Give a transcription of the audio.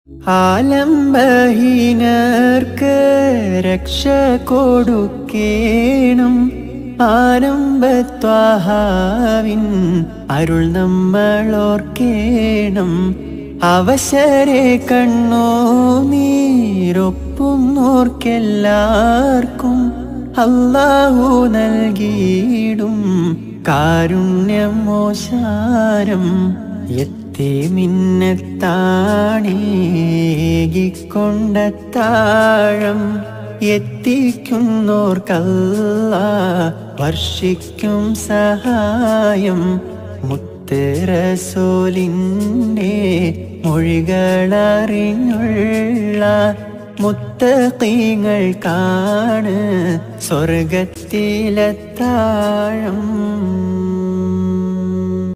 ആലംബഹീനർക്ക് രക്ഷ കൊടുക്കേണം ആരംഭത്വാഹാവിൻ അരുൾ നമ്മളോർക്കേണം അവശരെ കണ്ണോ നീരൊപ്പുന്നോർക്കെല്ലാവർക്കും അല്ലാഹു നൽകിയിടും കാരുണ്യം മോശാരം എത്തി മിന്നത്താണേകിക്കൊണ്ട താഴം എത്തിക്കുന്നോർക്കല്ല വർഷിക്കും സഹായം മുത്ത് റസൂലിൻ്റെ മൊഴികളറിഞ്ഞുള്ള മുത്തീങ്ങൾ കാണ് സ്വർഗത്തിലെത്താഴം